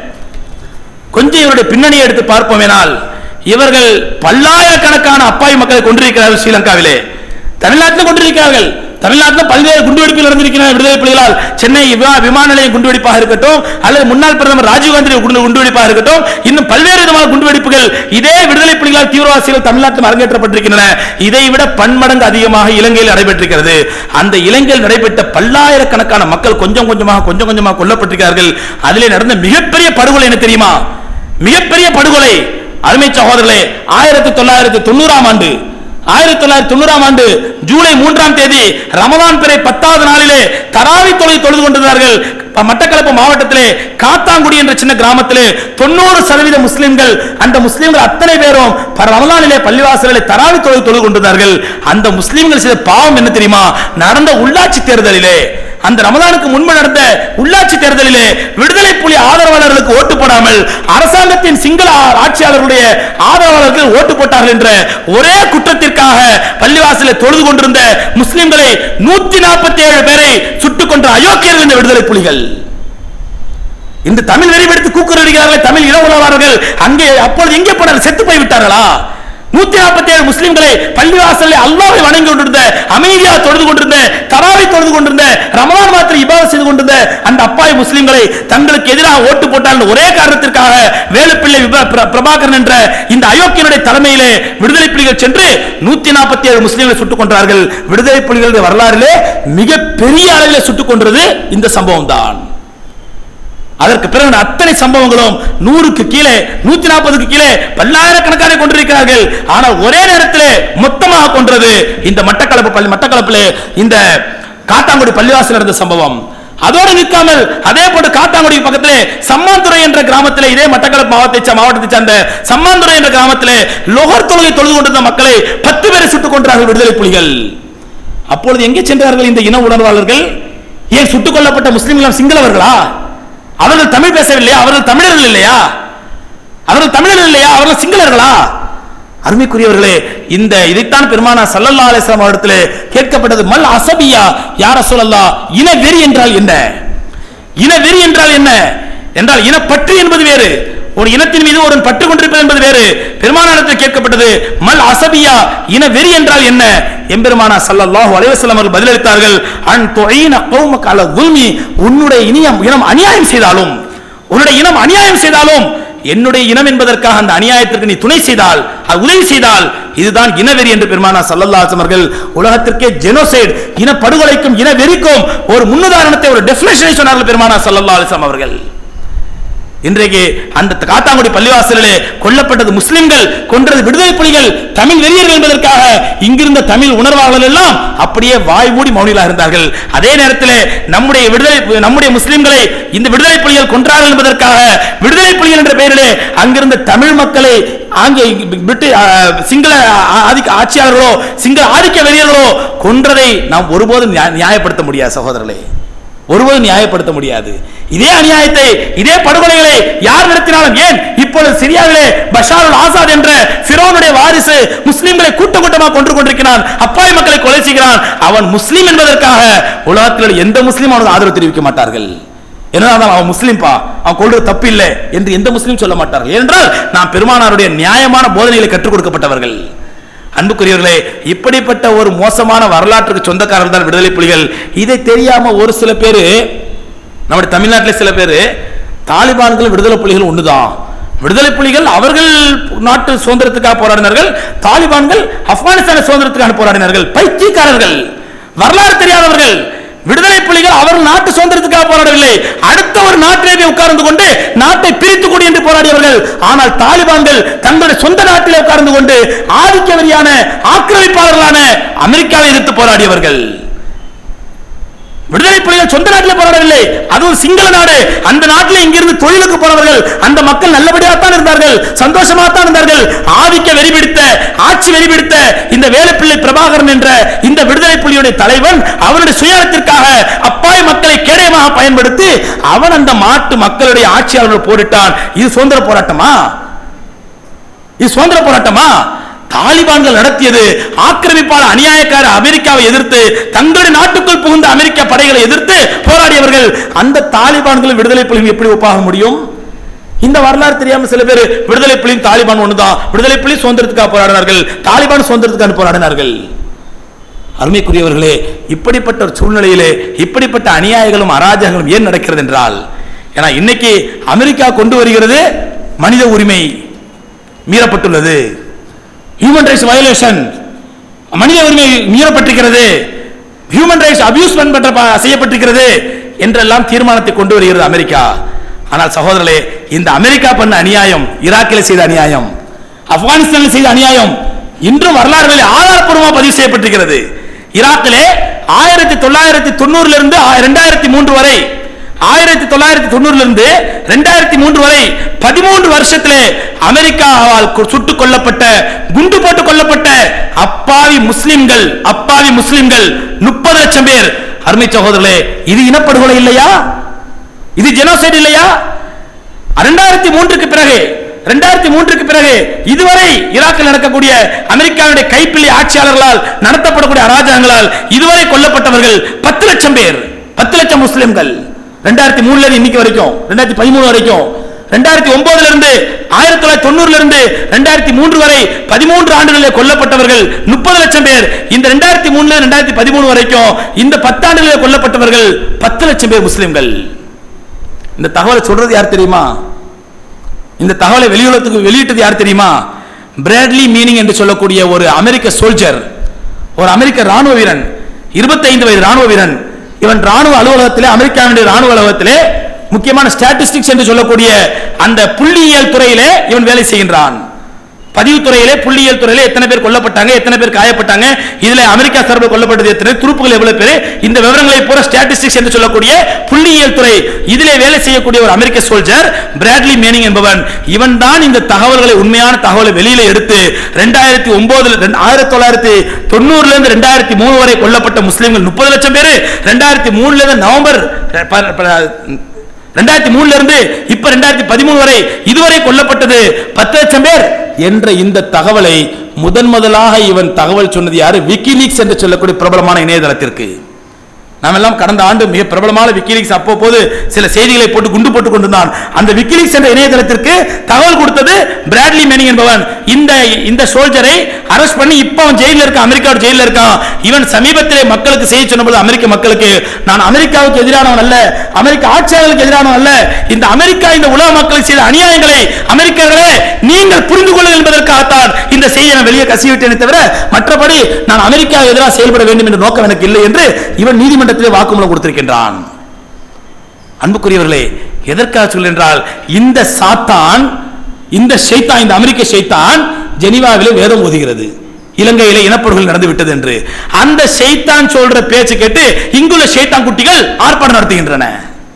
கொஞ்சம் இவருடைய பின்னணியை எடுத்து பார்ப்போமேனால் இவர்கள் பல்லாயிரக்கணக்கான அப்பாவி மக்களை கொண்டிருக்கிறார்கள் ஸ்ரீலங்காவிலே தமிழ்நாட்டில் கொண்டிருக்கிறார்கள் தமிழ்நாட்டில் பல்வேறு குண்டுவெடிப்பில் நடந்திருக்கிற விடுதலை புலிகளால் சென்னை விமா- விமான நிலையம் குண்டுவெடிப்பாக இருக்கட்டும் அல்லது முன்னாள் பிரதமர் ராஜீவ்காந்தி குண்டு குண்டுவெடிப்பாக இருக்கட்டும் இன்னும் பல்வேறு விதமான குண்டுவெடிப்புகள் இதே விடுதலை புலிகளால் தீவிரவாசிகள் தமிழ்நாட்டில் அரங்கேற்றப்பட்டிருக்கின்றன இதை விட பன்மடங்கு அதிகமாக இலங்கையில் நடைபெற்றிருக்கிறது அந்த இலங்கையில் நடைபெற்ற பல்லாயிரக்கணக்கான மக்கள் கொஞ்சம் கொஞ்சமாக கொஞ்சம் கொஞ்சமாக கொல்லப்பட்டிருக்கிறார்கள் அதிலே நடந்த மிகப்பெரிய படுகொலை என்ன தெரியுமா மிகப்பெரிய படுகொலை அருமை சகோதரர்களே ஆயிரத்தி தொள்ளாயிரத்தி தொண்ணூறாம் ஆண்டு ஆயிரத்தி தொள்ளாயிரத்தி தொண்ணூறாம் ஆண்டு ஜூலை மூன்றாம் தேதி ரமலான் பிறை பத்தாவது நாளிலே தராவி தொலை தொழுது கொண்டிருந்தார்கள் மட்டக்களப்பு மாவட்டத்திலே காத்தாங்குடி என்ற சின்ன கிராமத்திலே தொண்ணூறு சதவீத முஸ்லிம்கள் அந்த முஸ்லிம்கள் அத்தனை பேரும் ப- ரமலானிலே பள்ளிவாசலிலே தராவி தொலை தொழுது கொண்டிருந்தார்கள் அந்த முஸ்லிம்கள் செய்த பாவம் என்ன தெரியுமா நடந்த உள்ளாட்சி தேர்தலிலே அந்த ரமலானுக்கு முன்பு நடந்த உள்ளாட்சி தேர்தலிலே விடுதலை புலி ஆதரவாளர்களுக்கு ஓட்டு போடாமல் அரசாங்கத்தின் சிங்கள ஆ- ஆட்சியாளர்களுடைய ஆதரவாளர்கள் ஓட்டு போட்டார்கள் என்ற ஒரே குற்றத்திற்காக பள்ளிவாசலில் தொழுது கொண்டிருந்த முஸ்லிம்களை நூத்தி நாற்பத்தி ஏழு பேரை சுட்டுக் கொன்ற அயோக்கியர்கள் இந்த விடுதலை புலிகள் இந்த தமிழ் வெறிபெடுத்து கூக்குரடிக்கிறார்கள் தமிழ் இளவுலவாளர்கள் அங்கே அப்பொழுது எங்கே போனார்கள் செத்து போய் விட்டார்களா நூத்தி நாற்பத்தி ஏழு முஸ்லிம்களை பள்ளிவாசலில் அல்லாவை வணங்கி கொண்டிருந்த அமைதியாக தொழுது கொண்டிருந்த தராவை தொழுது கொண்டிருந்த ரமலான் மாத்திரை இபாதத் செய்து கொண்டிருந்த அந்த அப்பாவி முஸ்லிம்களை தங்களுக்கு எதிராக ஓட்டு போட்டால் ஒரே காரணத்திற்காக வேலுப்பிள்ளை விப- பிர- பிரபாகரன் என்ற இந்த அயோக்கியனுடைய தலைமையிலே விடுதலை புலிகள் சென்று நூத்தி நாற்பத்தி ஏழு முஸ்லிம்களை சுட்டுக் கொன்றார்கள் விடுதலை புலிகளுடைய வரலாறிலே மிக பெரிய அளவில் சுட்டுக் கொன்றது இந்த சம்பவம் தான் அதற்கு பிறகு நடந்த அத்தனை சம்பவங்களும் நூறுக்கு கீழே நூத்தி நாற்பதுக்கு கீழே பல்லாயிரக்கணக்கான கொண்டிருக்கிறார்கள் ஆனால் ஒரே நேரத்தில் மொத்தமாக கொன்றது இந்த மட்டக்களப்பு பள்ளி மட்டக்களப்பிலே இந்த காத்தாங்குடி பள்ளிவாசல் நடந்த சம்பவம் அதோடு நிற்காமல் அதே போட்டு காத்தாங்குடி பக்கத்திலே சம்மாந்துறை என்ற கிராமத்திலே இதே மட்டக்களப்பு மாவட்டத்தை சா- மாவட்டத்தை சார்ந்த சம்மாந்துறை என்ற கிராமத்திலே லோகர் தொழுகை தொழுது கொண்டிருந்த மக்களை பத்து பேரை சுட்டுக் கொன்றார்கள் விடுதலை புலிகள் அப்பொழுது எங்கே சென்றார்கள் இந்த இன உணர்வாளர்கள் ஏன் சுட்டுக் கொல்லப்பட்ட முஸ்லிம்கள் சிங்களவர்களா அவர்கள் தமிழ் பேசவில்லையா அவர்கள் தமிழர்கள் இல்லையா அவர்கள் தமிழர்கள் இல்லையா அவர்கள் சிங்களர்களா அருமைக்குரியவர்களே இந்த இதைத்தான் பெருமானா சல்லல்லா அலிஸ்லாம் அவரிடத்தில் கேட்கப்பட்டது மல் அசபியா யார சொல்லல்லா இன வெறி என்றால் என்ன இன வெறி என்றால் என்ன என்றால் இனப்பற்று என்பது வேறு ஒரு இனத்தின் மீது ஒரு பற்று கொண்டிருப்பது என்பது வேறு பெருமானாரிடத்தில் கேட்கப்பட்டது மல் அசபியா இன வெறி என்றால் என்ன எம்பெருமானா ஸல்லல்லாஹு அலைஹி வஸல்லம் அவர்கள் பதிலளித்தார்கள் அன் துஈன கௌமக அல குல்மி உன்னுடைய இனியம் இனம் அநியாயம் செய்தாலும் உன்னுடைய இனம் அநியாயம் செய்தாலும் என்னுடைய இனம் என்பதற்காக அந்த அநியாயத்திற்கு நீ துணை செய்தால் அது உதவி செய்தால் இதுதான் இனவெறி என்று பெருமானா சல்லல்லாஹு அலைஹி வஸல்லம் அவர்கள் உலகத்திற்கே ஜெனோசைட் இன படுகொலைக்கும் இன வெறிக்கும் ஒரு முன்னுதாரணத்தை ஒரு டெஃபினேஷனை சொன்னார்கள் பெருமானா சல்லல்லாஹு அலைஹி வஸல்லம் அவர்கள் இன்றைக்கு அந்த காத்தாங்குடி பள்ளிவாசலிலே கொல்லப்பட்டது முஸ்லிம்கள் கொன்றது விடுதலை புலிகள் தமிழ் வெறியர்கள் என்பதற்காக இங்கிருந்த தமிழ் உணர்வாளர்கள் எல்லாம் அப்படியே வாய் மூடி மௌனிகளாக இருந்தார்கள் அதே நேரத்தில் நம்முடைய விடுதலை நம்முடைய முஸ்லிம்களை இந்த விடுதலை புலிகள் கொன்றார்கள் என்பதற்காக விடுதலை புலிகள் என்ற பெயரிலே அங்கிருந்த தமிழ் மக்களை ஆங்கில பிரிட்டி சிங்கள ஆ- ஆதிக்க ஆட்சியாளர்களோ சிங்கள ஆதிக்க வெறியர்களோ கொன்றதை நாம் ஒருபோதும் நியா- நியாயப்படுத்த முடியாது சகோதரர்களே ஒருவரும் நியாயப்படுத்த முடியாது இதே அநியாயத்தை இதே படுகொலைகளை யார் நடத்தினாலும் ஏன் இப்பொழுது சிரியாவிலே பஷாருல் ஆசாத் என்ற பிரோனுடைய வாரிசு முஸ்லிம்களை கூட்ட கூட்டமாக கொன்று கொண்டிருக்கிறான் அப்பாவி மக்களை கொலை செய்கிறான் அவன் முஸ்லிம் என்பதற்காக உலகத்தில் எந்த முஸ்லீம் அவனுக்கு ஆதரவு தெரிவிக்க மாட்டார்கள் என்னதான் அவன் முஸ்லீம்பா அவன் கொள்றது தப்பு இல்லை என்று எந்த முஸ்லீம் சொல்ல மாட்டார்கள் ஏனென்றால் நாம் பெருமானாருடைய நியாயமான போதனைகளை கற்றுக் கொடுக்கப்பட்டவர்கள் அன்புக்குரியவர்களே இப்படிப்பட்ட ஒரு மோசமான வரலாற்றுக்கு சொந்தக்காரர்கள் தான் விடுதலை புலிகள் இதை தெரியாம ஒரு சில பேர் நம்முடைய தமிழ்நாட்டில் சில பேர் தாலிபான்கள் விடுதலை புலிகள் ஒண்ணுதான் விடுதலை புலிகள் அவர்கள் நாட்டு சுதந்திரத்துக்காக போராடினார்கள் தாலிபான்கள் ஆப்கானிஸ்தான் சுதந்திரத்துக்காக போராடினார்கள் பைத்தியக்காரர்கள் வரலாறு தெரியாதவர்கள் விடுதலை புலிகள் அவர் நாட்டு சுதந்திரத்துக்காக போராடவில்லை அடுத்த ஒரு நாட்டிலே போய் உட்கார்ந்து கொண்டு நாட்டை பிரித்து கொடு என்று போராடியவர்கள் ஆனால் தாலிபான்கள் தங்களுடைய சொந்த நாட்டிலே உட்கார்ந்து கொண்டு ஆதிக்க வெறியான ஆக்கிரமிப்பாளர்களான அமெரிக்காவை எதிர்த்து போராடியவர்கள் விடுதலை புலிகள் சொந்த நாட்டில் போராடவில்லை அது ஒரு சிங்கள நாடு அந்த நாட்டில் இங்கிருந்து தொழிலுக்கு போனவர்கள் அந்த மக்கள் நல்லபடியாக தான் இருந்தார்கள் சந்தோஷமாக தான் இருந்தார்கள் ஆதிக்க வெறி பிடித்த ஆட்சி வெறி பிடித்த இந்த வேலுப்பிள்ளை பிரபாகரன் என்ற இந்த விடுதலை புலியுடைய தலைவன் அவனுடைய சுயநலத்திற்காக அப்பாய் மக்களை கேடயமாக பயன்படுத்தி அவன் அந்த மாட்டு மக்களுடைய ஆட்சியாளர்கள் போரிட்டான் இது சுதந்திர போராட்டமா இது சுதந்திர போராட்டமா தாலிபான்கள் நடத்தியது ஆக்கிரமிப்பாளர் அநியாயக்கார அமெரிக்காவை எதிர்த்து தங்களுடைய நாட்டுக்குள் புகுந்த அமெரிக்க படைகளை எதிர்த்து போராடியவர்கள் அந்த தாலிபான்கள் விடுதலை புலிகள் எப்படி ஒப்பாக முடியும் இந்த வரலாறு தெரியாம சில பேர் விடுதலை புலியும் தாலிபான் ஒண்ணுதான் விடுதலை புலி சுதந்திரத்துக்காக போராடினார்கள் தாலிபான் சுதந்திரத்துக்காக போராடினார்கள் அருமைக்குரியவர்களே இப்படிப்பட்ட ஒரு சூழ்நிலையிலே இப்படிப்பட்ட அநியாயங்களும் அராஜகங்களும் ஏன் நடக்கிறது என்றால் ஏன்னா இன்னைக்கு அமெரிக்கா கொண்டு வருகிறது மனித உரிமை மீறப்பட்டுள்ளது ஹியூமன் ரைட்ஸ் வயலேஷன் மனித உரிமை மீறப்பட்டிருக்கிறது ஹியூமன் ரைட்ஸ் அபியூஸ் பண்ற செய்யப்பட்டிருக்கிறது என்றெல்லாம் தீர்மானத்தை கொண்டு வருகிறது அமெரிக்கா ஆனால் சகோதரர்களே இந்த அமெரிக்கா பண்ண அநியாயம் ஈராக்கில் செய்த அநியாயம் ஆப்கானிஸ்தானில் செய்த அநியாயம் இன்றும் வரலாறுகளில் ஆதாரப்பூர்வமாக பதிவு செய்யப்பட்டிருக்கிறது ஈராக்கிலே ஆயிரத்தி தொள்ளாயிரத்தி தொண்ணூறுல இருந்து இரண்டாயிரத்தி மூன்று வரை ஆயிரத்தி தொள்ளாயிரத்தி தொண்ணூறுல இருந்து ரெண்டாயிரத்தி மூன்று வரை பதிமூன்று வருஷத்திலே அமெரிக்காவால் கு- சுட்டுக் கொல்லப்பட்ட குண்டு போட்டு கொல்லப்பட்ட அப்பாவி முஸ்லிம்கள் அப்பாவி முஸ்லிம்கள் முப்பது லட்சம் பேர் அருமை சகோதரர்களே இது இனப்படுகொலை இல்லையா இது ஜெனோசைட் இல்லையா ரெண்டாயிரத்தி மூன்றுக்கு பிறகு ரெண்டாயிரத்தி மூன்றுக்கு பிறகு இதுவரை ஈராக்கில் நடக்கக்கூடிய அமெரிக்காவுடைய கைப்பிள்ளை ஆட்சியாளர்களால் நடத்தப்படக்கூடிய அராஜகங்களால் இதுவரை கொல்லப்பட்டவர்கள் பத்து லட்சம் பேர் பத்து லட்சம் முஸ்லிம்கள் ரெண்டாயிரத்தி மூணுல இருந்து இன்னைக்கு வரைக்கும் ரெண்டாயிரத்தி பதிமூணு வரைக்கும் ரெண்டாயிரத்தி ஒன்பதுல இருந்து ஆயிரத்தி தொள்ளாயிரத்தி தொண்ணூறுல இருந்து ரெண்டாயிரத்தி மூன்று வரை பதிமூன்று ஆண்டுகளில் கொல்லப்பட்டவர்கள் முப்பது லட்சம் பேர் இந்த ரெண்டாயிரத்தி மூணுல ரெண்டாயிரத்தி பதிமூணு வரைக்கும் இந்த பத்தாண்டுகளில் கொல்லப்பட்டவர்கள் பத்து லட்சம் பேர் முஸ்லிம்கள் இந்த தகவலை சொல்றது யார் தெரியுமா இந்த தகவலை வெளியுலகத்துக்கு வெளியிட்டது யார் தெரியுமா பிராட்லி மீனிங் என்று சொல்லக்கூடிய ஒரு அமெரிக்க சோல்ஜர் ஒரு அமெரிக்க ராணுவ வீரன் 25 வயது ராணுவ வீரன் இவன் ராணுவ அலுவலகத்திலே அமெரிக்காவினுடைய ராணுவ அலுவலகத்திலே முக்கியமான ஸ்டாட்டிஸ்டிக்ஸ் என்று சொல்லக்கூடிய அந்த புள்ளியியல் துறையிலே இவன் வேலை செய்கின்றான் பதிவுத்துறையிலே புள்ளியியல் துறையிலே எத்தனை பேர் கொல்லப்பட்டாங்க எத்தனை பேர் காயப்பட்டாங்க இதுல அமெரிக்கா சார்பில் கொல்லப்பட்டது எத்தனை துருப்புகள் எவ்வளவு பேர் இந்த விவரங்களை பூரா ஸ்டாட்டிஸ்டிக்ஸ் என்று சொல்லக்கூடிய புள்ளியியல் துறை இதிலே வேலை செய்யக்கூடிய ஒரு அமெரிக்க சோல்ஜர் பிராட்லி மேனிங் என்பவன் இவன் தான் இந்த தகவல்களை உண்மையான தகவலை வெளியில எடுத்து ரெண்டாயிரத்தி ஒன்பதுல ஆயிரத்தி தொள்ளாயிரத்தி தொண்ணூறுல இருந்து ரெண்டாயிரத்தி மூணு வரை கொல்லப்பட்ட முஸ்லிம்கள் முப்பது லட்சம் பேர் ரெண்டாயிரத்தி மூணுல இருந்து நவம்பர் ப- ப- ரெண்டாயிரத்தி மூணுல இருந்து இப்ப ரெண்டாயிரத்தி பதிமூணு வரை இதுவரை கொல்லப்பட்டது பத்து லட்சம் பேர் என்ற இந்த தகவலை முதன் முதலாக இவன் தகவல் சொன்னது யாரு விக்கிலீக்ஸ் என்று சொல்லக்கூடிய பிரபலமான இணையதளத்திற்கு நாம் எல்லாம் கடந்த ஆண்டு மிக பிரபலமான விக்கிலீக்ஸ் அப்போது சில செய்திகளை போட்டு குண்டு போட்டுக் கொண்டிருந்தான் அந்த விக்கிலீக்ஸ் என்ற இணையதளத்திற்கு தகவல் கொடுத்தது பிராட்லி மேனிங் என்பவன் இந்த இந்த சோல்ஜரை அரெஸ்ட் பண்ணி இப்போ அவன் ஜெயில இருக்கான் அமெரிக்காவோட ஜெயில இருக்கான் இவன் சமீபத்திலே மக்களுக்கு செய்ய சொன்னபோது அமெரிக்க மக்களுக்கு நான் அமெரிக்காவுக்கு எதிரானவன் அல்ல அமெரிக்க ஆட்சியாளர்களுக்கு எதிரானவன் அல்ல இந்த அமெரிக்கா இந்த உலக மக்களுக்கு செய்த அநியாயங்களை அமெரிக்கர்களே நீங்கள் புரிந்து கொள்ளுங்கள் என்பதற்காகத்தான் இந்த செய்தியை நான் வெளியே கசிவிட்டேனே தவிர மற்றபடி நான் அமெரிக்கா எதிராக செயல்பட வேண்டும் என்ற நோக்கம் எனக்கு இல்லை என்று இவன் நீதிமன்றத்திலே வாக்குமூலம் கொடுத்திருக்கின்றான் அன்புக்குரியவர்களே எதற்காக சொல்கின்றால் இந்த சாத்தான் இந்த ஷைத்தான் இந்த அமெரிக்க ஷைத்தான் ஜெனீவாவிலே வேதம் ஓதுகிறது இலங்கையிலே இனப்படுகொலை நடந்து விட்டது என்று அந்த ஷைத்தான் சொல்ற பேச்சு கேட்டு இங்குள்ள ஷைத்தான் குட்டிகள் ஆர்ப்பாட்டம் நடத்துகின்றன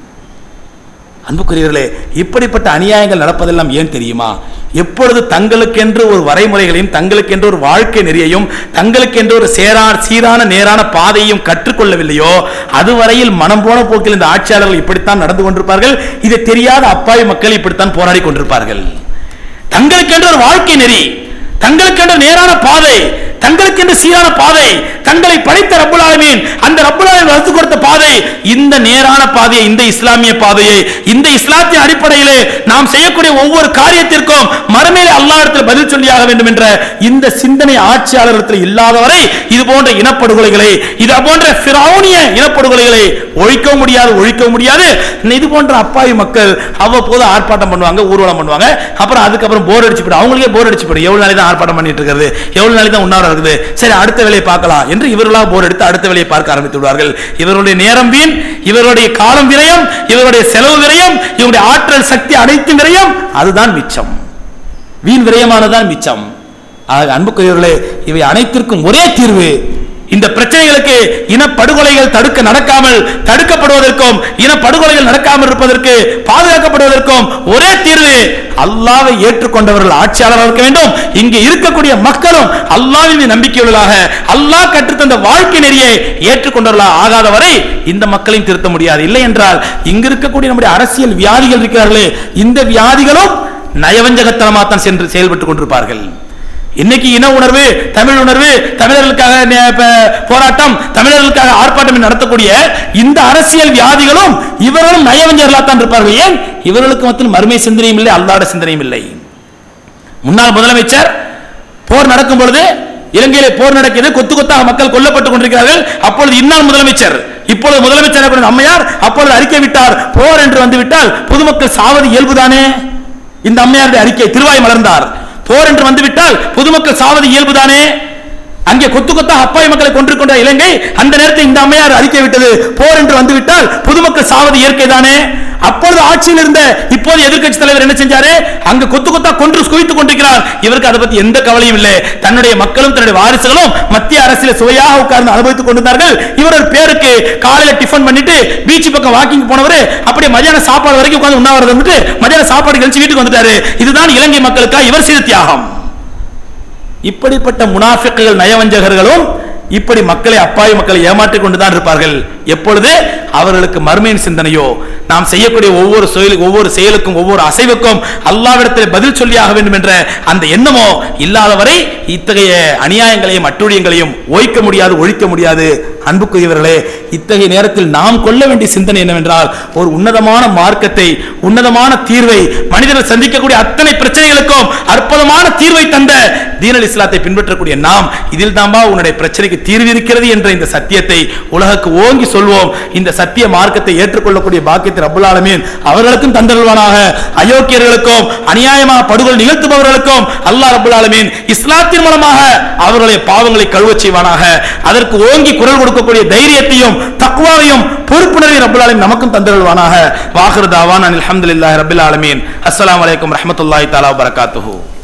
அன்புக்குரியவர்களே இப்படிப்பட்ட அநியாயங்கள் நடப்பதெல்லாம் ஏன் தெரியுமா எப்பொழுது தங்களுக்கென்று ஒரு வரைமுறைகளையும் தங்களுக்கென்று ஒரு வாழ்க்கை நெறியையும் தங்களுக்கென்று ஒரு சேரா சீரான நேரான பாதையையும் கற்றுக்கொள்ளவில்லையோ அதுவரையில் மனம் போன போக்கில் இந்த ஆட்சியாளர்கள் இப்படித்தான் நடந்து கொண்டிருப்பார்கள் இதை தெரியாத அப்பாவி மக்கள் இப்படித்தான் போராடி கொண்டிருப்பார்கள் தங்களுக்கென்று ஒரு வாழ்க்கை நெறி தங்களுக்கென்று நேரான பாதை தங்களுக்கென்று சீரான பாதை தங்களை படைத்த ரப்புல் ஆலமீன் அந்த ரப்புல் ஆலமீன் வகுத்து கொடுத்த பாதை இந்த நேரான பாதையை இந்த இஸ்லாமிய பாதையை இந்த இஸ்லாத்தின் அடிப்படையிலே நாம் செய்யக்கூடிய ஒவ்வொரு காரியத்திற்கும் மறுமையிலே அல்லாஹ் இடத்துல பதில் சொல்லியாக வேண்டும் என்ற இந்த சிந்தனை ஆட்சியாளர்களிடத்தில் இல்லாதவரை இது போன்ற இனப்படுகொலைகளை இது போன்ற பிராவுனிய இனப்படுகொலைகளை ஒழிக்க முடியாது ஒழிக்க முடியாது இது போன்ற அப்பாவி மக்கள் அவ்வப்போது ஆர்ப்பாட்டம் பண்ணுவாங்க ஊர்வலம் பண்ணுவாங்க அப்புறம் அதுக்கப்புறம் போர் அடிச்சு போயிடும் அவங்களுக்கே போர் அடிச்சு போயிடும் எவ்வளவு நாளைக்கு தான் ஆர்ப்பாட்டம் பண்ணிட்டு இருக்கிறது எவ்வளவு நாளைக்கு தான் உண்ணாவிரம் இருக்குது சரி அடுத்த வேலையை பார்க்கலாம் என்று இவர்களாக போர் எடுத்து அடுத்த வேலையை பார்க்க ஆரம்பித்து விடுவார்கள் இவர்களுடைய நேரம் வீண் இவர்களுடைய காலம் விரயம் இவருடைய செலவு விரயம் இவருடைய ஆற்றல் சக்தி அனைத்தும் விரயம் அதுதான் மிச்சம் வீண் விரயமானதான் மிச்சம் ஆக அன்புக்குரியவர்களே இவை அனைத்திற்கும் ஒரே தீர்வு இந்த பிரச்சனைகளுக்கு இனப்படுகொலைகள் தடுக்க நடக்காமல் தடுக்கப்படுவதற்கும் இனப்படுகொலைகள் நடக்காமல் இருப்பதற்கு பாதுகாக்கப்படுவதற்கும் ஒரே தீர்வு அல்லாவை ஏற்றுக்கொண்டவர்கள் ஆட்சியாளராக இருக்க வேண்டும் இங்கே இருக்கக்கூடிய மக்களும் அல்லாவின் மீது நம்பிக்கையுள்ளதாக அல்லாஹ் கற்றுத்தந்த வாழ்க்கை நெறியை ஏற்றுக்கொண்டவர்களாக ஆகாத வரை இந்த மக்களையும் திருத்த முடியாது இல்லை என்றால் இங்கு இருக்கக்கூடிய நம்முடைய அரசியல் வியாதிகள் இருக்கிறார்களே இந்த வியாதிகளும் நயவஞ்சகத்தனமாகத்தான் சென்று செயல்பட்டுக் கொண்டிருப்பார்கள் இன்னைக்கு இன உணர்வு தமிழ் உணர்வு தமிழர்களுக்காக நே- ப- போராட்டம் தமிழர்களுக்காக ஆர்ப்பாட்டம் என்று நடத்தக்கூடிய இந்த அரசியல் வியாதிகளும் இவர்களும் நயவஞ்சர்களாக தான் இருப்பார்கள் ஏன் இவர்களுக்கு மத்தியில் மறுமை சிந்தனையும் இல்லை அல்லாட சிந்தனையும் இல்லை முன்னாள் முதலமைச்சர் போர் நடக்கும் பொழுது இலங்கையிலே போர் நடக்கிறது கொத்து கொத்தாக மக்கள் கொல்லப்பட்டுக் கொண்டிருக்கிறார்கள் அப்பொழுது இன்னார் முதலமைச்சர் இப்பொழுது முதலமைச்சர் அம்மையார் அப்பொழுது அறிக்கை விட்டார் போர் என்று வந்து விட்டால் பொதுமக்கள் சாவது இயல்புதானே இந்த அம்மையாருடைய அறிக்கை திருவாய் மலர்ந்தார் போர் என்று வந்துவிட்டால் பொதுமக்கள் சாவது இயல்புதானே அங்கே கொத்து கொத்தாக அப்பாவி மக்களை கொண்டிருக்கின்ற இலங்கை அந்த நேரத்தில் இந்த அம்மையார் அறிக்கை விட்டது போர் என்று வந்துவிட்டால் பொதுமக்கள் சாவது இயற்கை தானே அப்பொழுது ஆட்சியில் இருந்த இப்போது எதிர்க்கட்சி தலைவர் என்ன செஞ்சாரு அங்க கொத்து கொத்தா கொன்று குவித்துக் கொண்டிருக்கிறார் இவருக்கு அதை பத்தி எந்த கவலையும் இல்லை தன்னுடைய மக்களும் தன்னுடைய வாரிசுகளும் மத்திய அரசியல சுவையாக உட்கார்ந்து அனுபவித்துக் கொண்டிருந்தார்கள் இவர் ஒரு பேருக்கு காலையில டிஃபன் பண்ணிட்டு பீச் பக்கம் வாக்கிங் போனவர் அப்படியே மதியான சாப்பாடு வரைக்கும் உட்கார்ந்து உண்ணாவிரதம் இருந்துட்டு மதியான சாப்பாடு கழிச்சு வீட்டுக்கு வந்துட்டாரு இதுதான் இலங்கை மக்களுக்காக இவர் செய்த தியாகம் இப்படிப்பட்ட முனாஃபிக்குகள் நயவஞ்சகர்களும் இப்படி மக்களை அப்பாவி மக்களை ஏமாற்றிக் கொண்டுதான் இருப்பார்கள் எப்பொழுது அவர்களுக்கு மர்மையின் சிந்தனையோ நாம் செய்யக்கூடிய ஒவ்வொரு செயல் ஒவ்வொரு செயலுக்கும் ஒவ்வொரு அசைவுக்கும் அல்லாவிடத்தில் பதில் சொல்லியாக வேண்டும் என்ற அந்த எண்ணமோ இல்லாதவரை இத்தகைய அநியாயங்களையும் அட்டுழியங்களையும் ஓய்க்க முடியாது ஒழிக்க முடியாது அன்புக்குரியவர்களே இத்தகைய நேரத்தில் நாம் கொள்ள வேண்டிய சிந்தனை என்னவென்றால் ஒரு உன்னதமான மார்க்கத்தை உன்னதமான தீர்வை மனிதர்கள் சந்திக்கக்கூடிய அத்தனை பிரச்சனைகளுக்கும் அற்புதமான தீர்வை தந்த தீனல் இஸ்லாத்தை பின்பற்றக்கூடிய நாம் இதில் தான்பா உன்னுடைய பிரச்சனைக்கு தீர்வு இருக்கிறது என்ற இந்த சத்தியத்தை உலகுக்கு ஓங்கி சொல்வோம் இந்த சத்திய மார்க்கத்தை ஏற்றுக்கொள்ளக்கூடிய பாக்கியத்தை ரப்புல் ஆலமீன் அவர்களுக்கும் தந்தருள்வானாக அயோக்கியர்களுக்கும் அநியாயமாக படுகொலை நிகழ்த்துபவர்களுக்கும் அல்லாஹ் ரப்புல் ஆலமீன் இஸ்லாத்தின் மூலமாக அவர்களுடைய பாவங்களை கழுவச் செய்வானாக அதற்கு ஓங்கி குரல் கொடுக்கக்கூடிய தைரியத்தையும் தக்வாவையும் பொறுப்புணர்வை ரப்புல் ஆலமீன் நமக்கும் தந்தருள்வானாக வாஹிர் தாவான் அல்ஹம்துலில்லாஹி ரப்பில் ஆலமீன் அஸ்ஸலாமு அலைக்கும் ரஹ்மத்துல்லாஹி தஆலா வபரகாத்துஹு